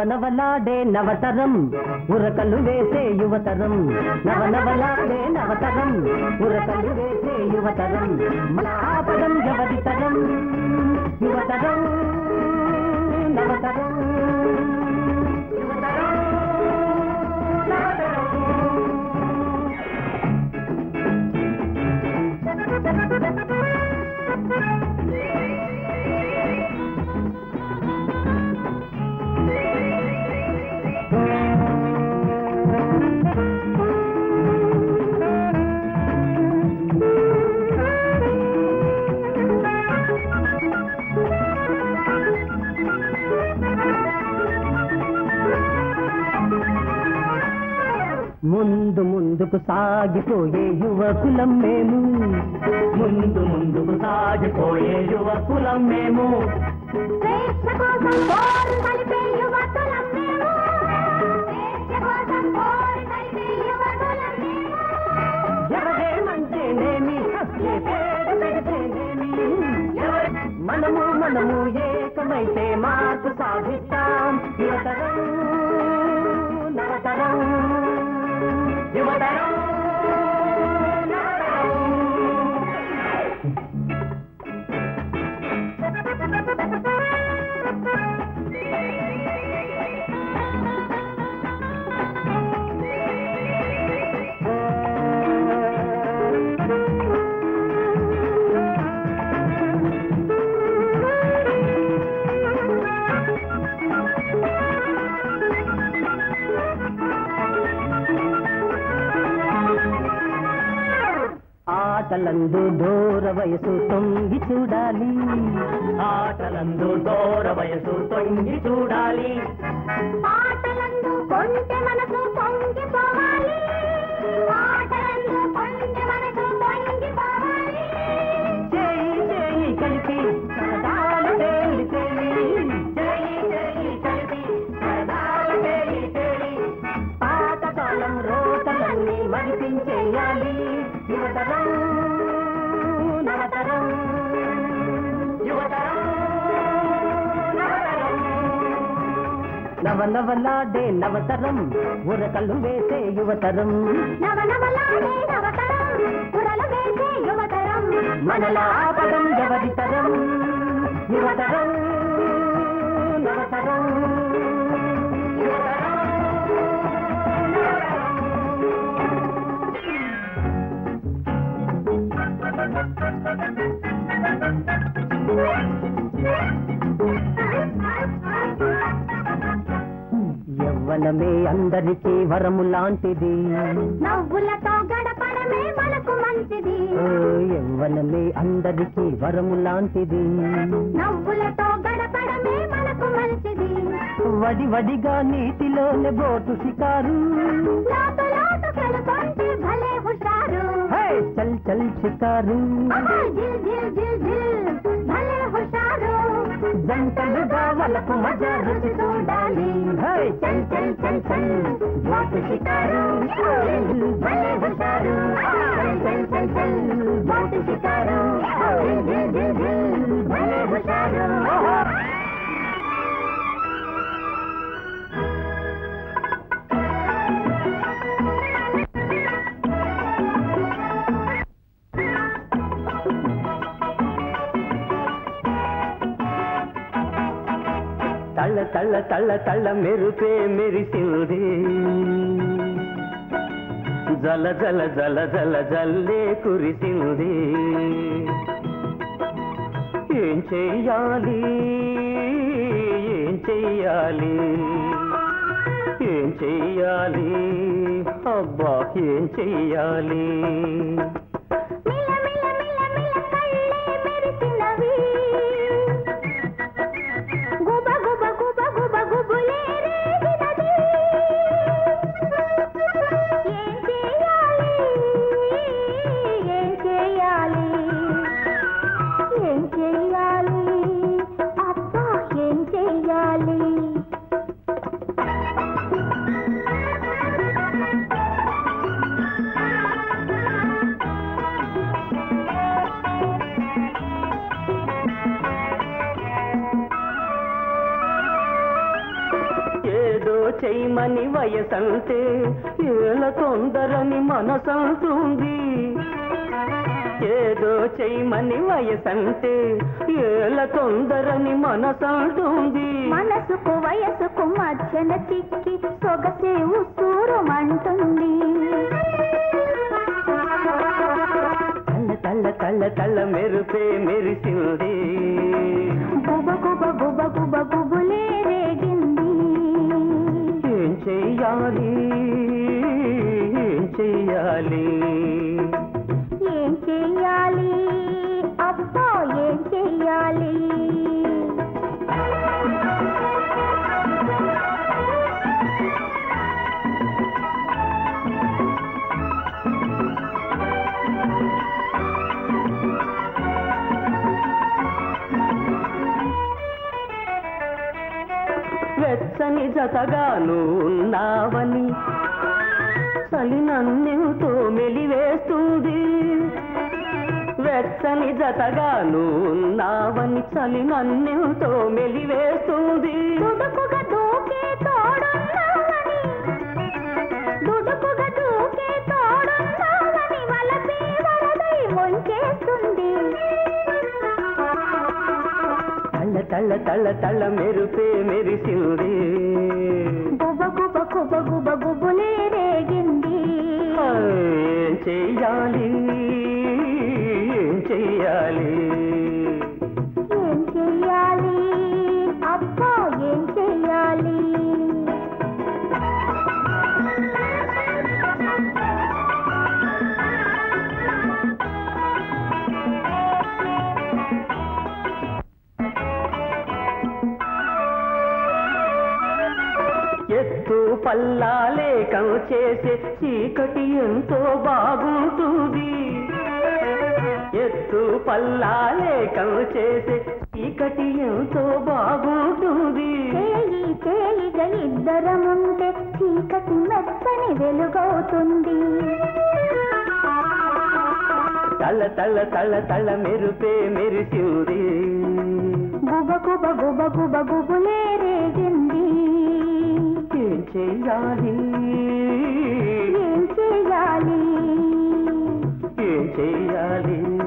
నవనవలాడే నవతరం ఉరకలు వేసే యువతరం నవనవలాడే నవతరం ఉరకలు వేసే యువతరం మన ఆపదం ఎవరి తరం యువతరం నవతరం యువతరం నవతరం ముందు ముందుకు సాగిపోయే యువకులం మేము ముందు ముందుకు సాగిపోయే యువకులం మేము స్వేచ్ఛ కోసం పోరు కలిపే యువతులం మేము. స్వేచ్ఛ కోసం పోరు కలిపే యువతులం మేము. ఎవరేమంటేనేమి ఏ పేరు పెడితేనేమి ఎవరి- మనము మనము ఏకమైతే మార్పు సాధిస్తాం యువతరం నవతరం యువతరం నవతరం ఆటలందు దూర వయసు తొంగి చూడాలి ఆటలందు దూర వయసు తొంగి చూడాలి ఆటలందు కొంటె మనసు పొంగిపోవాలి. ఆటలందు కొంటె మనసు పొంగిపోవాలి. చేయి చేయి కలిపి సరదాల తేలి తేలి చేయి చేయి కలిపి సరదాల తేలి తేలి పాతకాలం రోతలన్నీ మరిపించేయాలి యువతరం నవతరం యువతరం నవతరం నవనవలాడే నవతరం ఉరకలు వేసే యువతరం నవనవలాడే నవతరం, పురలు వేసే యువతరం. మనలా పదం ఎవరి తరం యువతరం నవతరం యువతరం యవ్వనమే అందరికీ వరము లాంటిది నవ్వులతో గడపడమే మనకు మంచిది ఓ యవ్వనమే అందరికీ వరము లాంటిది నవ్వులతో గడపడమే మనకు మంచిది వడి వడిగా నీటిలోనే బోటు షికారు లోతు లోతు కెలుకొంటే భలే హుషారు హే, చల్ చల్ షికారు ఆహా, జిల్ జిల్ జిల్ జిల్ భలే హుషారు జంటలుగా వలకు మజా రుచి చూడాలి హే, చల్ చల్ చల్ చల్ బోటు షికారు భలే హుషారు చల్ చల్ చల్ చల్ బోటు షికారు జిల్ జిల్ జిల్ జిల్ భలే హుషారు తళ్ళ తళ్ళ తళ్ళ తళ్ళ మెరుపే మెరిసింది జల జల జల జల జల్లే కురిసింది ఏం చెయ్యాలి ఏం చెయ్యాలి ఏం చెయ్యాలి అబ్బా ఏం చెయ్యాలి మిల మిల మిల మిల కళ్ళే మెరిసినవి గుబ గుబ గుబ గుబ గుబులే రేగినది ఏం చేయాలి ఏం చేయాలి ఏం చేయాలి అబ్బా ఏం చేయాలి చేయమని వయసంటే ఏల తొందరని మనసంటుంది ఏదో చేయమని వయసంటే ఏల తొందరని మనసంటుంది మనసుకు వయసుకు మధ్యన చిక్కి సొగసే ఉసూరుమంటుంది తల్ల తల్ల తల్ల తల్ల మెరుపే మెరిసింది గుబ గుబ గుబ గుబ గుబులే రేగింది ఏం చెయ్యాలి ఏం చెయ్యాలి ఏం చెయ్యాలి అబ్బా ఏం చెయ్యాలి వెచ్చని జతగాను ఉన్నావని చలి నన్నెంతో మెలివేస్తుంది వెచ్చని జతగాను ఉన్నావని చలి నన్నెంతో మెలివేస్తుంది దుడుకుగా దూకే తోడున్నావని దుడుకుగా దూకే తోడున్నావని వలపే వరదై ముంచేస్తుంది తల్ల తల్ల తల్ల తల్ల మెరుపే మెరిసింది గుబ గుబ గుబ గుబ గుబులే రేగింది ఆ, ఏం చెయ్యాలి ఏం చెయ్యాలి ఏం చెయ్యాలి అబ్బా ఏం చెయ్యాలి ఎత్తు పల్లాలేకం చేసే చీకటి ఎంతో బాగుంటుంది ఎత్తు పల్లాలేకం చేసే చీకటి ఎంతో బాగుంటుంది చేయి చేయిగా ఇద్దరముంటే చీకటి మెత్తని వెలుగవుతుంది తల్ల తల్ల తల్ల తల్ల మెరుపే మెరిసింది గుబ గుబ గుబ గుబ గుబులే రేగింది ఏం చెయ్యాలి ఏం చెయ్యాలి ఏం చెయ్యాలి